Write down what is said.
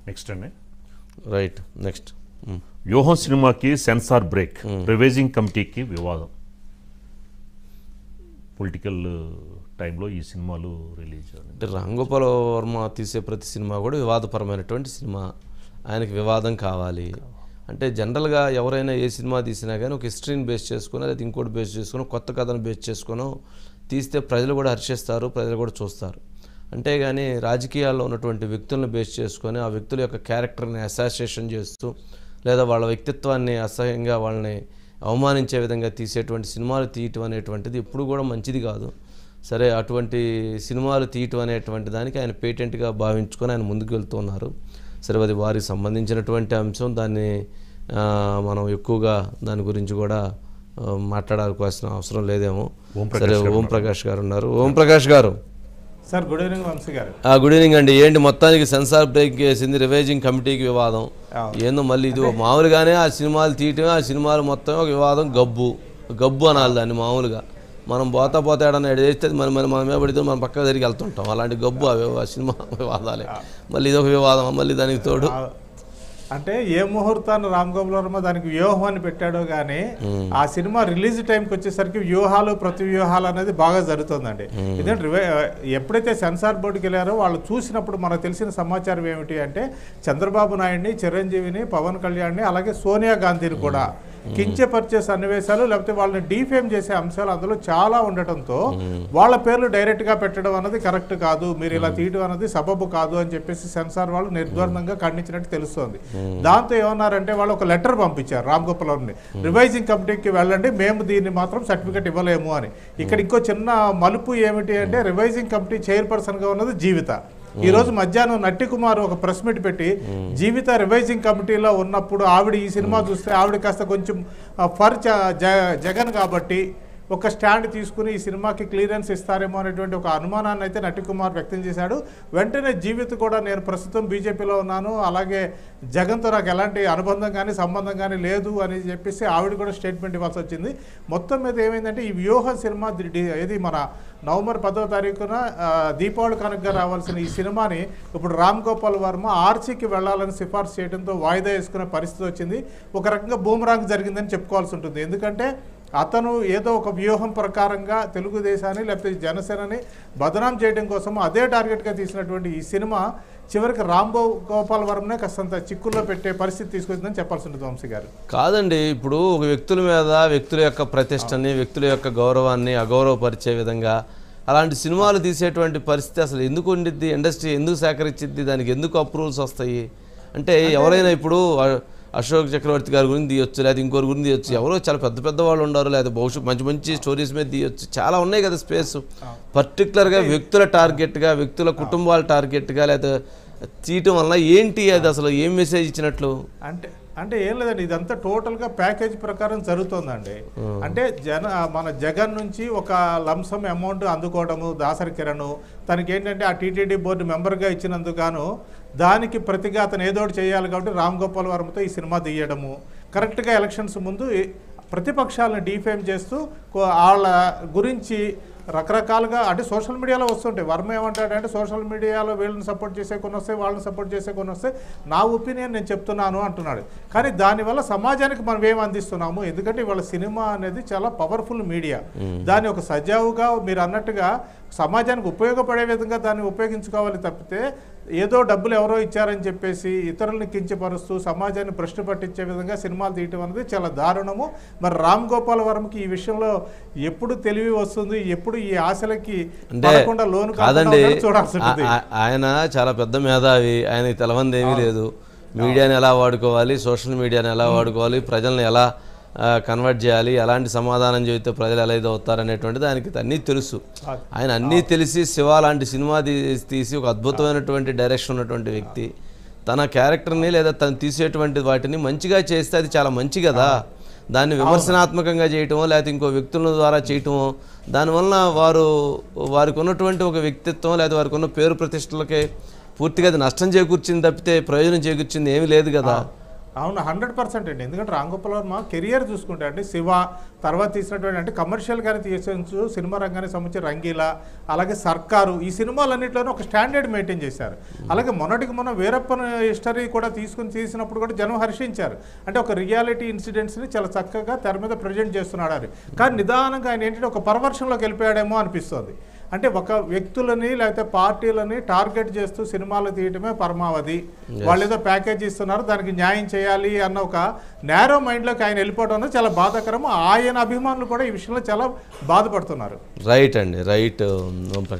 Next అండి right next వ్యూహం సినిమాకి సెన్సార్ బ్రేక్ రివైజింగ్ కమిటీకి వివాదం పొలిటికల్ టైంలో ఈ సినిమాలు రిలీజ్ అంటే రామ్ గోపాల్ వర్మ తీసే ప్రతి సినిమా కూడా వివాదపరమైనటువంటి సినిమా ఆయనకి వివాదం కావాలి అంటే జనరల్గా ఎవరైనా ఏ సినిమా తీసినా కానీ ఒక హిస్టరీని బేస్ చేసుకుని లేదా ఇంకోటి బేస్ చేసుకుని కొత్త కథను బేస్ చేసుకుని తీస్తే ప్రజలు కూడా హర్షిస్తారు ప్రజలు కూడా చూస్తారు అంతేగాని రాజకీయాల్లో ఉన్నటువంటి వ్యక్తులను బేస్ చేసుకొని ఆ వ్యక్తుల యొక్క క్యారెక్టర్ని అసాసియేషన్ చేస్తూ లేదా వాళ్ళ వ్యక్తిత్వాన్ని అసహ్యంగా వాళ్ళని అవమానించే విధంగా తీసేటువంటి సినిమాలు తీయటం అనేటువంటిది ఎప్పుడు కూడా మంచిది కాదు సరే అటువంటి సినిమాలు తీయటం అనేటువంటి దానికి ఆయన పేటెంట్గా భావించుకొని ఆయన ముందుకు వెళ్తున్నారు సరే అది వారికి సంబంధించినటువంటి అంశం దాన్ని ఆ, మనం ఎక్కువగా దాని గురించి కూడా ఆ, మాట్లాడాల్సిన అవసరం లేదేమో ఓం సరే ఓం ప్రకాష్ గారు ఉన్నారు ఓం ప్రకాష్ గారు సార్ గుడ్ ఈవినింగ్ వంశీ గారు ఆ, గుడ్ ఈవినింగ్ అండి ఏంటి మొత్తానికి సెన్సార్ బ్రేక్ చేసింది రివైజింగ్ కమిటీకి వివాదం అవును. ఏందో మళ్ళీ ఇది మామూలుగానే ఆ సినిమాలు తీయటమే ఆ సినిమాలు మొత్తం ఒక వివాదం గబ్బు గబ్బు అనాలి దాన్ని మామూలుగా మనం పోతా పోతా ఏడన్నా ఎడ చేస్తే మన మన మనమే పడితే మనం పక్కన తిరిగి వెళ్తుంటాం అలాంటి గబ్బు అవి ఆ సినిమా వివాదాలే మళ్ళీ ఇది ఒక వివాదం మళ్ళీ దానికి తోడు ఆ, అంటే ఏ ముహూర్తాన్ని రామ్ గోపాల్ వర్మ దానికి వ్యూహం అని పెట్టాడో కానీ ఆ సినిమా రిలీజ్ టైంకి వచ్చేసరికి వ్యూహాలు ప్రతి వ్యూహాలు అనేది బాగా జరుగుతుందండి ఎందుకంటే రివై ఎప్పుడైతే సెన్సార్ బోర్డుకి వెళ్ళారో వాళ్ళు చూసినప్పుడు మనకు తెలిసిన సమాచారం ఏమిటి అంటే చంద్రబాబు నాయుడిని చిరంజీవిని పవన్ కళ్యాణ్ని అలాగే సోనియా గాంధీని కూడా కించపరిచే సన్నివేశాలు లేకపోతే వాళ్ళని డీఫేమ్ చేసే అంశాలు అందులో చాలా ఉండటంతో వాళ్ళ పేర్లు డైరెక్ట్ గా పెట్టడం అన్నది కరెక్ట్ కాదు మీరు ఇలా తీయడం అన్నది సబబు కాదు అని చెప్పేసి సెన్సార్ వాళ్ళు నిర్ద్వందంగా ఖండించినట్టు తెలుస్తోంది దాంతో ఏమన్నారంటే వాళ్ళు ఒక లెటర్ పంపించారు రామ్ గోపాల్ వర్మని రివైజింగ్ కమిటీకి వెళ్ళండి మేము దీన్ని మాత్రం సర్టిఫికెట్ ఇవ్వలేము అని ఇక్కడ ఇంకో చిన్న మలుపు ఏమిటి అంటే రివైజింగ్ కమిటీ చైర్పర్సన్ గా ఉన్నది జీవిత ఈ రోజు మధ్యాహ్నం నట్టి కుమార్ ఒక ప్రెస్ మీట్ పెట్టి జీవిత రివైజింగ్ కమిటీలో ఉన్నప్పుడు ఆవిడ ఈ సినిమా చూస్తే ఆవిడ కాస్త కొంచెం ఆ, ఫర్ జ- జ- జగన్ కాబట్టి ఒక స్టాండ్ తీసుకుని ఈ సినిమాకి క్లియరెన్స్ ఇస్తారేమో అనేటువంటి ఒక అనుమానాన్ని అయితే నటి కుమార్ వ్యక్తం చేశాడు వెంటనే జీవిత కూడా నేను ప్రస్తుతం బీజేపీలో ఉన్నాను అలాగే జగన్తో నాకు ఎలాంటి అనుబంధం కానీ సంబంధం కానీ లేదు అని చెప్పేసి ఆవిడ కూడా స్టేట్మెంట్ ఇవ్వాల్సి వచ్చింది మొత్తం మీద ఏమైందంటే ఈ వ్యూహ సినిమా ది- ది- ఏది మన నవంబర్ పదో తారీఖున ఆ, దీపావళి కనుక రావాల్సిన ఈ సినిమాని ఇప్పుడు రామ్ గోపాల్ వర్మ ఆర్సీకి వెళ్ళాలని సిఫార్సు చేయడంతో వాయిదా వేసుకునే పరిస్థితి వచ్చింది ఒక రకంగా బూమరాంగ్ జరిగిందని చెప్పుకోవాల్సి ఉంటుంది ఎందుకంటే అతను ఏదో ఒక వ్యూహం ప్రకారంగా తెలుగుదేశాన్ని లేకపోతే జనసేనని బదనాం చేయడం కోసం అదే టార్గెట్గా తీసినటువంటి ఈ సినిమా చివరికి రాంబో గోపాల్ వర్మనే కాస్తంత చిక్కుల్లో పెట్టే పరిస్థితి తీసుకొచ్చిందని చెప్పాల్సి ఉంటుంది వంశీ గారు కాదండి ఇప్పుడు ఒక వ్యక్తుల మీద వ్యక్తుల యొక్క ప్రతిష్టని వ్యక్తుల యొక్క గౌరవాన్ని అగౌరవపరిచే విధంగా అలాంటి సినిమాలు తీసేటువంటి పరిస్థితి అసలు ఎందుకు ఉండిద్ది ఇండస్ట్రీ ఎందుకు సేకరించిద్ది దానికి ఎందుకు అప్రూవల్స్ వస్తాయి అంటే ఎవరైనా ఇప్పుడు అ- అశోక్ చక్రవర్తి గారి గురించి తీయొచ్చు లేదా ఇంకోరి గురించి తీయొచ్చు ఎవరో చాలా పెద్ద పెద్ద వాళ్ళు ఉన్నారు లేదా భవిష్యత్ మంచి మంచి స్టోరీస్ మీద తీయొచ్చు చాలా ఉన్నాయి కదా స్పేస్ పర్టికులర్గా వ్యక్తుల టార్గెట్గా వ్యక్తుల కుటుంబాల టార్గెట్గా లేదా తీయటం వల్ల ఏంటి అది అసలు ఏం మెసేజ్ ఇచ్చినట్లు అంటే అంటే ఏం లేదండి ఇదంతా టోటల్ గా ప్యాకేజ్ ప్రకారం జరుగుతోందండి అంటే జన మన జగన్ నుంచి ఒక లంసమ్ అమౌంట్ అందుకోవడము దాసరి కిరణ్ తనకి ఏంటంటే ఆ టీటీడీ బోర్డు మెంబర్గా ఇచ్చినందుకు గాను దానికి ప్రతిగా అతను ఏదో ఒకటి చేయాలి కాబట్టి రామ్ గోపాల్ వర్మతో ఈ సినిమా తీయడము కరెక్ట్గా ఎలక్షన్స్ ముందు ఈ ప్రతిపక్షాలను డీఫేమ్ చేస్తూ కో- వాళ్ళ గురించి రకరకాలుగా అంటే సోషల్ మీడియాలో వస్తుంటాయి వర్మ ఏమంటాడంటే సోషల్ మీడియాలో వీళ్ళని సపోర్ట్ చేసే కొన్ని వస్తాయి వాళ్ళని సపోర్ట్ చేసే కొన్ని వస్తాయి నా ఒపీనియన్ నేను చెప్తున్నాను అంటున్నాడు కానీ దానివల్ల సమాజానికి మనం ఏం అందిస్తున్నాము ఎందుకంటే ఇవాళ సినిమా అనేది చాలా పవర్ఫుల్ మీడియా దాన్ని ఒక సజావుగా మీరు అన్నట్టుగా సమాజానికి ఉపయోగపడే విధంగా దాన్ని ఉపయోగించుకోవాలి తప్పితే ఏదో డబ్బులు ఎవరో ఇచ్చారని చెప్పేసి ఇతరులను కించపరుస్తూ సమాజాన్ని భ్రష్టు పట్టించే విధంగా సినిమాలు తీయటం అనేది చాలా దారుణము మరి రామ్ గోపాల్ వర్మకి ఈ విషయంలో ఎప్పుడు తెలివి వస్తుంది ఎప్పుడు ఈ ఆశలకి అంటే పడకుండా లోను కాదండి కాకుండా చూడాల్సి ఉంటుంది ఆ- ఆ- ఆయన చాలా పెద్ద మేధావి ఆయనకి తెలవంది ఏమీ లేదు మీడియాని ఎలా వాడుకోవాలి సోషల్ మీడియాని ఎలా వాడుకోవాలి ప్రజల్ని ఎలా కన్వర్ట్ చేయాలి ఎలాంటి సమాధానం చెబితే ప్రజలు ఎలా ఇది అవుతారు అనేటువంటిది ఆయనకి అన్నీ తెలుసు ఆయన అన్నీ తెలిసి శివ లాంటి సినిమా తీ- తీసి ఒక అద్భుతమైనటువంటి డైరెక్షన్ ఉన్నటువంటి వ్యక్తి తన క్యారెక్టర్ని లేదా తను తీసేటువంటి వాటిని మంచిగా చేస్తే అది చాలా మంచి కదా దాన్ని విమర్శనాత్మకంగా చేయటమో లేకపోతే ఇంకో వ్యక్తుల ద్వారా చేయటమో దానివల్ల వారు వారికి ఉన్నటువంటి ఒక వ్యక్తిత్వం లేదా వారికి ఉన్న పేరు ప్రతిష్టలకే పూర్తిగా అది నష్టం చేకూర్చింది తప్పితే ప్రయోజనం చేకూర్చింది ఏమీ లేదు కదా అవును హండ్రెడ్ పర్సెంట్ అండి ఎందుకంటే రామ్ గోపాల్ వర్మ కెరియర్ చూసుకుంటే అండి శివ తర్వాత తీసినటువంటి అంటే కమర్షియల్ గానే తీసేచ్చు సినిమా రంగానికి సంబంధించి రంగీలా అలాగే సర్కారు ఈ సినిమాలన్నింటిలోనూ ఒక స్టాండర్డ్ మెయింటైన్ చేశారు అలాగే మొన్నటికి మొన్న వీరప్పన్ హిస్టరీ కూడా తీసుకుని తీసినప్పుడు కూడా జనం హర్షించారు అంటే ఒక రియాలిటీ ఇన్సిడెంట్స్ని చాలా చక్కగా తెర మీద ప్రజెంట్ చేస్తున్నాడు అని కానీ నిదానంగా ఆయన ఏంటంటే ఒక పర్వర్షన్లోకి వెళ్ళిపోయాడేమో అనిపిస్తుంది అంటే ఒక వ్యక్తులని లేకపోతే పార్టీలని టార్గెట్ చేస్తూ సినిమాలు తీయటమే పరమావధి వాళ్ళు ఏదో ప్యాకేజ్ ఇస్తున్నారు దానికి న్యాయం చేయాలి అన్న ఒక నేరో మైండ్లోకి ఆయన వెళ్ళిపోవడం అనేది చాలా బాధాకరం ఆయన అభిమానులు కూడా ఈ విషయంలో చాలా బాధపడుతున్నారు రైట్ అండి రైట్